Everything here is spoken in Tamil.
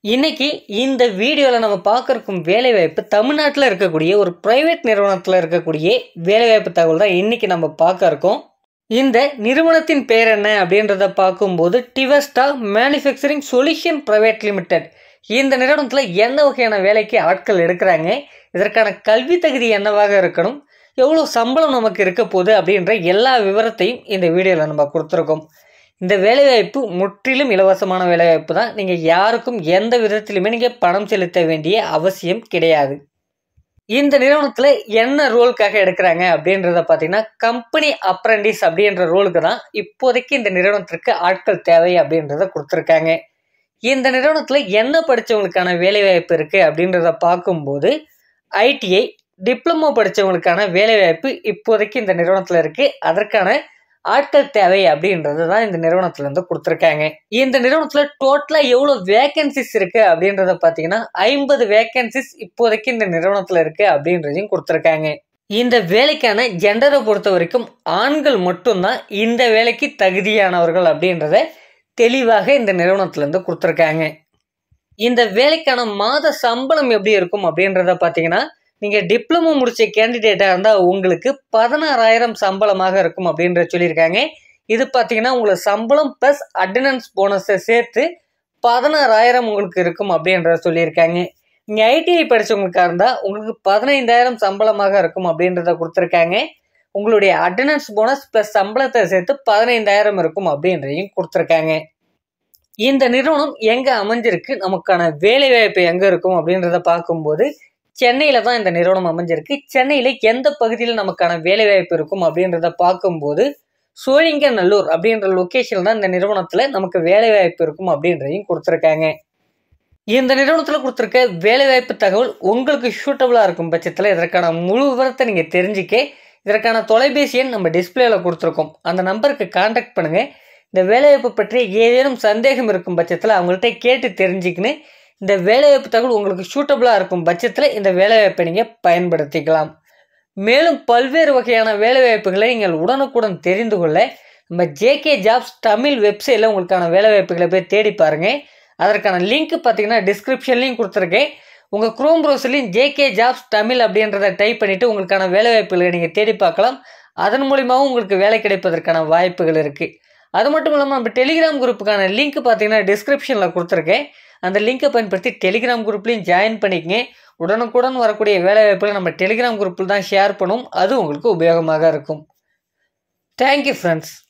இன்னைக்கு இந்த வீடியோவில் நம்ம பார்க்கறக்கும் வேலைவாய்ப்பு தமிழ்நாட்டில் இருக்கக்கூடிய ஒரு பிரைவேட் நிறுவனத்தில் இருக்கக்கூடிய வேலைவாய்ப்பு தகவல் தான் இன்னைக்கு நம்ம பார்க்க இருக்கோம் இந்த நிறுவனத்தின் பேர் என்ன அப்படின்றத பார்க்கும்போது டிவஸ்டா மேனுஃபேக்சரிங் சொல்யூஷன் பிரைவேட் லிமிடெட் இந்த நிறுவனத்தில் என்ன வகையான வேலைக்கு ஆட்கள் எடுக்கிறாங்க இதற்கான கல்வி தகுதி என்னவாக இருக்கணும் எவ்வளோ சம்பளம் நமக்கு இருக்க போகுது அப்படின்ற எல்லா விவரத்தையும் இந்த வீடியோவில் நம்ம கொடுத்துருக்கோம் இந்த வேலைவாய்ப்பு முற்றிலும் இலவசமான வேலைவாய்ப்பு தான் நீங்கள் யாருக்கும் எந்த விதத்திலுமே நீங்கள் பணம் செலுத்த வேண்டிய அவசியம் கிடையாது இந்த நிறுவனத்தில் என்ன ரோலுக்காக எடுக்கிறாங்க அப்படின்றத பார்த்தீங்கன்னா கம்பெனி அப்ரண்டிஸ் அப்படின்ற ரோலுக்கு தான் இப்போதைக்கு இந்த நிறுவனத்திற்கு ஆட்கள் தேவை அப்படின்றத கொடுத்துருக்காங்க இந்த நிறுவனத்தில் என்ன படித்தவங்களுக்கான வேலைவாய்ப்பு இருக்குது அப்படின்றத பார்க்கும்போது ஐடிஐ டிப்ளமோ படித்தவங்களுக்கான வேலைவாய்ப்பு இப்போதைக்கு இந்த நிறுவனத்தில் இருக்குது அதற்கான ஆட்கள் தேவை அப்படின்றது தான் இந்த நிறுவனத்துலேருந்து கொடுத்துருக்காங்க இந்த நிறுவனத்தில் டோட்டலாக எவ்வளோ வேகன்சிஸ் இருக்குது அப்படின்றத பார்த்தீங்கன்னா ஐம்பது வேகன்சிஸ் இப்போதைக்கு இந்த நிறுவனத்தில் இருக்குது அப்படின்றதையும் கொடுத்துருக்காங்க இந்த வேலைக்கான ஜெண்டரை பொறுத்த வரைக்கும் ஆண்கள் மட்டும்தான் இந்த வேலைக்கு தகுதியானவர்கள் அப்படின்றத தெளிவாக இந்த நிறுவனத்துலேருந்து கொடுத்துருக்காங்க இந்த வேலைக்கான மாத சம்பளம் எப்படி இருக்கும் அப்படின்றத பார்த்தீங்கன்னா நீங்கள் டிப்ளமோ முடித்த கேண்டிடேட்டாக இருந்தால் உங்களுக்கு பதினாறாயிரம் சம்பளமாக இருக்கும் அப்படின்ற சொல்லியிருக்காங்க இது பார்த்தீங்கன்னா உங்களுக்கு சம்பளம் ப்ளஸ் அட்டண்டன்ஸ் போனஸை சேர்த்து பதினாறாயிரம் உங்களுக்கு இருக்கும் அப்படின்றத சொல்லியிருக்காங்க நீங்கள் ஐடிஐ படித்தவங்களுக்கா இருந்தால் உங்களுக்கு பதினைந்தாயிரம் சம்பளமாக இருக்கும் அப்படின்றத கொடுத்துருக்காங்க உங்களுடைய அட்டண்டன்ஸ் போனஸ் ப்ளஸ் சம்பளத்தை சேர்த்து பதினைந்தாயிரம் இருக்கும் அப்படின்றதையும் கொடுத்துருக்காங்க இந்த நிறுவனம் எங்கே அமைஞ்சிருக்கு நமக்கான வேலைவாய்ப்பு எங்கே இருக்கும் அப்படின்றத பார்க்கும்போது சென்னையில் தான் இந்த நிறுவனம் அமைஞ்சிருக்கு சென்னையில் எந்த பகுதியில் நமக்கான வேலைவாய்ப்பு இருக்கும் அப்படின்றத பார்க்கும்போது சோழிங்கநல்லூர் அப்படின்ற லொக்கேஷனில் தான் இந்த நிறுவனத்தில் நமக்கு வேலைவாய்ப்பு இருக்கும் அப்படின்றதையும் கொடுத்துருக்காங்க இந்த நிறுவனத்தில் கொடுத்துருக்க வேலைவாய்ப்பு தகவல் உங்களுக்கு சூட்டபுளாக இருக்கும் பட்சத்தில் இதற்கான முழு விவரத்தை நீங்கள் தெரிஞ்சுக்க இதற்கான தொலைபேசி எண் நம்ம டிஸ்பிளேல கொடுத்துருக்கோம் அந்த நம்பருக்கு காண்டாக்ட் பண்ணுங்கள் இந்த வேலைவாய்ப்பு பற்றி ஏதேனும் சந்தேகம் இருக்கும் பட்சத்தில் அவங்கள்ட்ட கேட்டு தெரிஞ்சுக்கின்னு இந்த வேலைவாய்ப்பு தகவல் உங்களுக்கு சூட்டபுளாக இருக்கும் பட்சத்தில் இந்த வேலைவாய்ப்பை நீங்கள் பயன்படுத்திக்கலாம் மேலும் பல்வேறு வகையான வேலைவாய்ப்புகளை நீங்கள் உடனுக்குடன் தெரிந்து கொள்ள நம்ம ஜேகே ஜாப்ஸ் தமிழ் வெப்சைட்டில் உங்களுக்கான வேலைவாய்ப்புகளை போய் தேடி பாருங்கள் அதற்கான லிங்க் பார்த்தீங்கன்னா டிஸ்கிரிப்ஷன்லையும் கொடுத்துருக்கேன் உங்கள் குரோம் ப்ரௌசர்லையும் ஜேகே ஜாப்ஸ் தமிழ் அப்படின்றத டைப் பண்ணிவிட்டு உங்களுக்கான வேலைவாய்ப்புகளை நீங்கள் தேடி பார்க்கலாம் அதன் மூலியமாகவும் உங்களுக்கு வேலை கிடைப்பதற்கான வாய்ப்புகள் இருக்குது அது மட்டும் இல்லாமல் நம்ம டெலிகிராம் குரூப்புக்கான லிங்க் பார்த்தீங்கன்னா டிஸ்கிரிப்ஷனில் கொடுத்துருக்கேன் அந்த லிங்கை பயன்படுத்தி டெலிகிராம் குரூப்லேயும் ஜாயின் பண்ணிக்கங்க உடனுக்குடன் வரக்கூடிய வேலைவாய்ப்புகளை நம்ம டெலிகிராம் குரூப்பில் தான் ஷேர் பண்ணுவோம் அது உங்களுக்கு உபயோகமாக இருக்கும் தேங்க்யூ ஃப்ரெண்ட்ஸ்